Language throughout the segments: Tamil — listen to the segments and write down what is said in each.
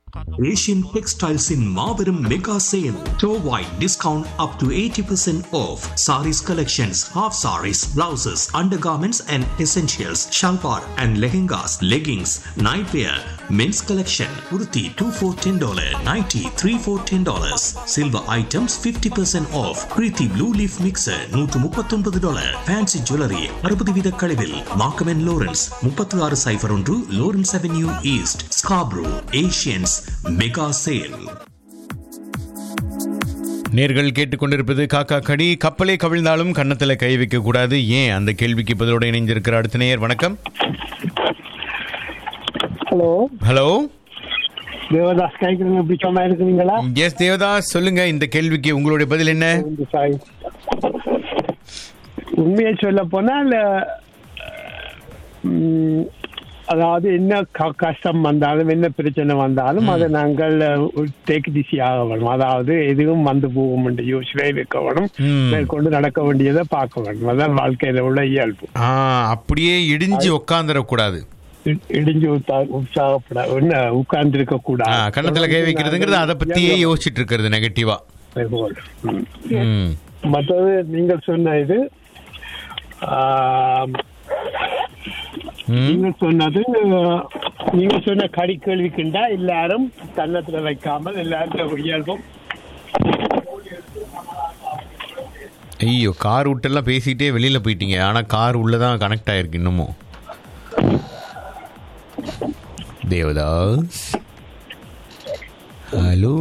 Asian Textiles in Marverum Mega Sale. Store-wide discount up to 80% off. Saris collections, half saris, blouses, undergarments and essentials, shalwar and lehengas, leggings, nightwear, men's collection, kurti 2 for $10, nighty 3 for $10. Silver items 50% off. Preeti Blue Leaf Mixer 139 dollar. Fancy Jewelry 60 வீத கழிவில். Markham and Lawrence 36 சைபர் ஒன்று Lawrence Avenue East, Scarborough, Asians Mega Sale. நேர்கள் கேட்டுக்கொண்டிருப்பது காக்கா கடி கப்பலே கவிழ்ந்தாலும் கன்னத்துல கை வைக்க கூடாது ஏன் அந்த கேள்விக்கு பதிலோடு இணைந்திருக்கிற அடுத்த நேயர் வணக்கம் ஹலோ ஹலோ தேவதாஸ் கேட்குறீங்க இப்படி சும்மா இருக்கிறீங்களா எஸ் தேவதாஸ் சொல்லுங்க இந்த கேள்விக்கு உங்களுடைய பதில் என்ன இந்த சாய் உண்மையை சொல்ல போனால் ம், அதாவது என்ன க- கஷ்டம் வந்தாலும் என்ன பிரச்சனை வந்தாலும் அதை நாங்கள் டேக் டிசி ஆக வேணும் அதாவது எதுவும் வந்து போகும் என்று யோசனை இருக்க வேணும் ம். மேற்கொண்டு நடக்க வேண்டியதை பார்க்க வேண்டும் அதான் வாழ்க்கையில உள்ள இயல்பு ஆ அப்படியே இடிஞ்சு உட்காந்துடக்கூடாது இ- இடிஞ்சு உத்தா- உற்சாகப்பட என்ன உட்கார்ந்து இருக்க ஆ, கூடாது கன்னத்துல கை வைக்கிறதுங்கிறது அதை பத்தியே யோசிச்சுட்டு இருக்கிறது நெகட்டிவா ம். ம் மற்றது நீங்கள் சொன்ன இது ஆம், ம் நீங்க சொன்னது அஹ், நீங்க சொன்ன கடி கேள்விக்குண்டா எல்லாரும் கன்னத்துல வைக்காமல் எல்லாரும் இயல்பும் ஐயோ கார் விட்டெல்லாம் பேசிட்டே வெளியில போயிட்டீங்க ஆனா கார் உள்ளதான் கனெக்ட் ஆயிருக்கு இன்னமும் தேவதாஸ் ஹலோ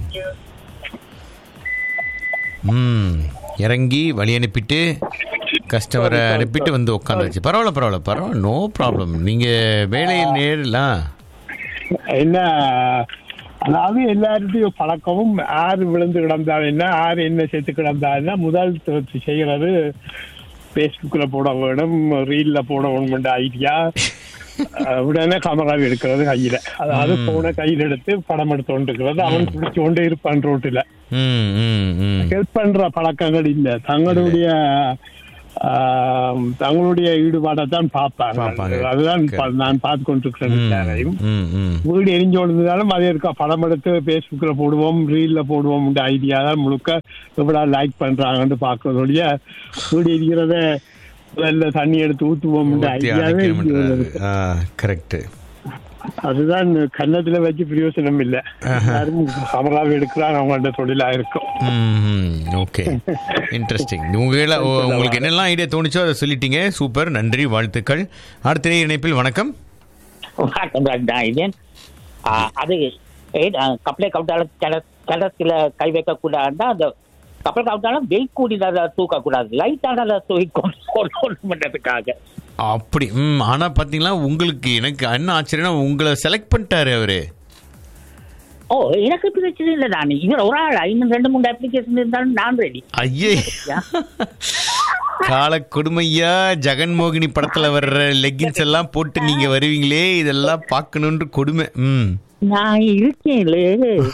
ம் இறங்கி வழி அனுப்பிட்டு கஸ்டமரை அனுப்பிட்டு வந்து உட்காந்துச்சு பரவாயில்ல பரவாயில்ல பரவாயில்ல நோ ப்ராப்ளம் நீங்க வேலையில் நேரலாம் என்ன அதாவது எல்லார்ட்டையும் பழக்கமும் ஆறு விழுந்து கிடந்தால் என்ன ஆறு என்ன சேர்த்து கிடந்தால் என்ன முதல் த- செய்யறது ஃபேஸ்புக்கில் போட வேணும் ரீல்ல போட வேணும் ஐடியா உடனே கமராவி எடுக்கிறது கையில அதாவது போன கையில் எடுத்து படம் எடுத்து கொண்டிருக்கிறது அவன் பிடிச்சு கொண்டே இருப்பான் ரோட்டில் ம் ம் ம் ஹெல்ப் பண்ற பழக்கங்கள் இல்ல தங்களுடைய ஆம், தங்களுடைய ஈடுபாடை தான் பார்ப்பாங்க. பார்ப்பாங்க அதுதான் பா- நான் பார்த்து கொண்டிருக்கிறேன் எல்லாரையும் ம் ம் வீடு எரிஞ்சு விழுந்ததாலும் அதே இருக்கா படம் எடுத்து ஃபேஸ்புக்கில் போடுவோம் ரீல்ல போடுவோம் ஐடியா தான் முழுக்க எவ்வளவு லைக் பண்றாங்கன்னு பார்க்கறதோடைய வீடு எரிக்கிறத முதல்ல தண்ணி எடுத்து ஊத்துவோம் ஐடியாவே கரெக்ட் அதுதான் கன்னத்துல வச்சு பிரயோசனம் இல்ல யாரும் கமராவை எடுக்கிறான் அவங்கள்ட்ட தொழிலா இருக்கும் ஓகே இன்ட்ரெஸ்டிங் உங்கள உ- உங்களுக்கு என்னெல்லாம் ஐடியா தோணுச்சோ அதை சொல்லிட்டீங்க சூப்பர் நன்றி வாழ்த்துக்கள் அடுத்த நேர இணைப்பில் வணக்கம் வணக்கம் ராஜ்தான் இதேன் அது ஏ- ஆ, கப்பலை கவுட்டாலும் கிளத்துல கை வைக்க கூடாதுன்னா அந்த கப்பல் கவுட்டாலும் வெயிட் கூடினதை தூக்க கூடாது லைட்டானதை தூக்கி கொண்டு பண்றதுக்காக அப்படி ம் ஆனா பாத்தீங்களா உங்களுக்கு எனக்கு என்ன ஆச்சரியம்னா உங்களை செலக்ட் பண்ணிட்டாரு அவரு ஓ எனக்கு பிரச்சனை இல்லை நான் இவர் ஒரு ஆள் இன்னும் ரெண்டு மூணு அப்ளிகேஷன் இருந்தாலும் நான் ரெடி ஐயே கால கொடுமையா ஜெகன்மோகினி படத்துல வர்ற லெக்கின்ஸ் எல்லாம் போட்டு நீங்க வருவீங்களே இதெல்லாம் பார்க்கணுன்ற கொடுமை ம் நான் இருக்கேன்லே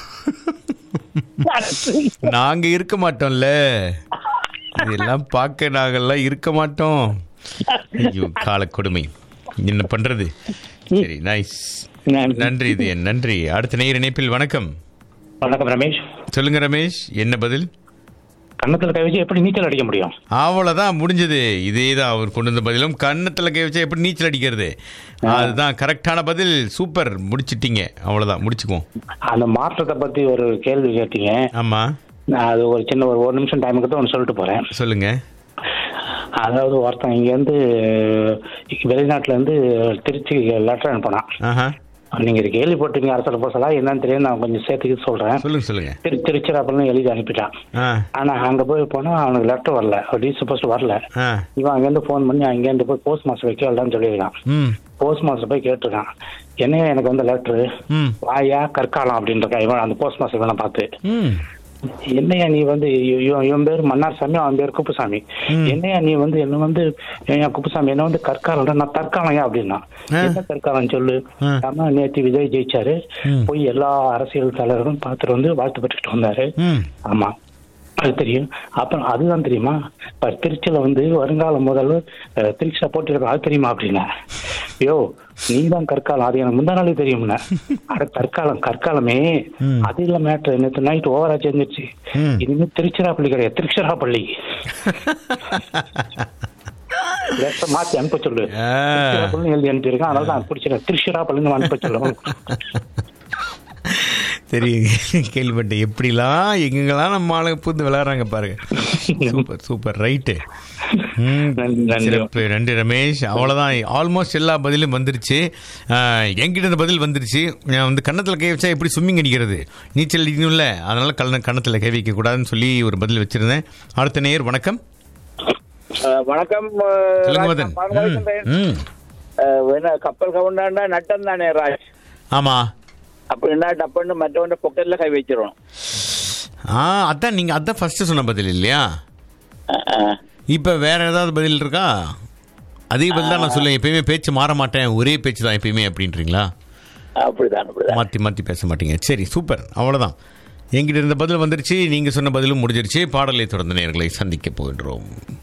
நாங்க இருக்க மாட்டோம்ல இதெல்லாம் பார்க்க நாங்கெல்லாம் இருக்க மாட்டோம் ஐயோ கால கொடுமை என்ன பண்றது சரி நைஸ் நன்றி இது நன்றி அடுத்த நேர் இணைப்பில் வணக்கம் வணக்கம் ரமேஷ் சொல்லுங்க ரமேஷ் என்ன பதில் கன்னத்துல கை வச்சு எப்படி நீச்சல் அடிக்க முடியும் அவ்வளவுதான் முடிஞ்சது இதே தான் அவர் கொண்டு வந்த பதிலும் கன்னத்துல கை வச்சா எப்படி நீச்சல் அடிக்கிறது அதுதான் கரெக்டான பதில் சூப்பர் முடிச்சிட்டீங்க அவ்வளவுதான் முடிச்சுக்குவோம் அந்த மாற்றத்தை பத்தி ஒரு கேள்வி கேட்டீங்க ஆமா நான் அது ஒரு சின்ன ஒரு ஒரு நிமிஷம் டைமுக்கு தான் ஒன்று சொல்லிட்டு போறேன் சொல்லுங்க அதாவது ஒருத்தன் இங்க இருந்து வெளிநாட்டுல இருந்து திருச்சி லெட்டர் அனுப்பினான் ஆஹா நீங்க இது கேள்விப்பட்டீங்க அரசல் பசலா என்னன்னு தெரியும் நான் கொஞ்சம் சேர்த்துக்கிட்டு சொல்றேன் சொல்லுங்க சொல்லுங்க திரு திருச்சிராப்பள்ளம் எழுதி அனுப்பிட்டான் ஆ ஆனா அங்க போய் போனா அவனுக்கு லெட்டர் வரல டி சப்போஸ் வரல ஆ இவன் அங்கேருந்து ஃபோன் பண்ணி அங்கேருந்து போய் போஸ்ட் மாஸ்டர் வைக்கலாம்னு சொல்லியிருக்கான் ம் போஸ்ட் மாஸ்டர் போய் கேட்டிருக்கான் என்னையா எனக்கு வந்த லெட்டரு ம் வாயா கற்காலம் அப்படின்ற இவன் அந்த போஸ்ட் மாஸ்டர் இவனை பார்த்து ம் என்னையா நீ வந்து இவ- இவன் இவன் பேர் மன்னார் சாமி அவன் பேர் குப்புசாமி என்னையா நீ வந்து என்ன வந்து என் குப்புசாமி என்ன வந்து கற்காலம் நான் தற்காலம்யா அப்படின்னா ஆ. என்ன தற்காலம் சொல்லு ஆ. ஆமா நேத்து விஜய் ஜெயிச்சாரு ம். போய் எல்லா அரசியல் தலைவரும் பார்த்துட்டு வந்து வாழ்த்து பெற்றுட்டு வந்தாரு ம் ஆமா அது தெரியும் அப்புறம் அதுதான் தெரியுமா இப்ப திருச்சியில வந்து வருங்கால முதல்வர் அஹ், திருச்சியில போட்டிருக்கோம் அது தெரியுமா அப்படின்னா ஐயோ நீ தான் கற்காலம் அது எனக்கு முந்தா நாளே தெரியும்னா அட கற்காலம் கற்காலமே அது இல்ல மேட்ரு நேற்று நைட் ஓவரா சேர்ந்துச்சு இனிமே திருச்சிராப்பள்ளி கிடையாது திருச்சிராப்பள்ளி லேசா மாத்தி அனுப்ப சொல்லு ஆ. திருச்சிராப்பள்ளி எழுதி அனுப்பியிருக்கேன் அதனால தான் பிடிச்சிருக்கேன் திருச்சிராப்பள்ளின்னு அனுப்ப சொல்லு தெரியும் கேள்விப்பட்டேன் எப்படிலாம் எங்கெங்கெல்லாம் நம்ம ஆளுங்க புந்து விளையாடுறாங்க பாருங்க சூப்பர் சூப்பர் ரைட்டு நன்றி, நன்றி. சிறப்பு நன்றி ரமேஷ் அவ்வளோதான் ஆல்மோஸ்ட் எல்லா பதிலும் வந்துருச்சு ஆஹ், என்கிட்ட இந்த பதில் வந்துருச்சு நான் வந்து கன்னத்தில் கை வச்சா எப்படி ஸ்விம்மிங் அடிக்கிறது நீச்சல் அடிக்கணும்ல அதனால கண்ண கன்னத்தில் கை வைக்க கூடாதுன்னு சொல்லி ஒரு பதில் வச்சிருந்தேன் அடுத்த நேர் வணக்கம் அஹ் வணக்கம் சொல்லுங்க மதன் ம், ம் என்ன கப்பல் கவுண்டாண்டா நட்டம் தானே ராஜ் ஆமாம் அப்படின்னா டப்புன்னு மற்றவன் பொக்கெட்ல கை வச்சிரும் ஆ அதான் நீங்கள் அதான் ஃபஸ்ட்டு சொன்ன பதில் இல்லையா இப்போ வேற ஏதாவது பதில் இருக்கா அதே பதில் தான் நான் சொல்லுவேன் எப்பயுமே பேச்சு மாற மாட்டேன் ஒரே பேச்சு தான் எப்பயுமே அப்படின்றீங்களா அப்படிதான் அப்படிதான் மாற்றி மாற்றி பேச மாட்டீங்க சரி சூப்பர் அவ்வளோதான் என்கிட்ட இருந்த பதில் வந்துருச்சு நீங்கள் சொன்ன பதிலும் முடிஞ்சிருச்சு பாடலை தொடர்ந்து நேர்களை சந்திக்க போகின்றோம்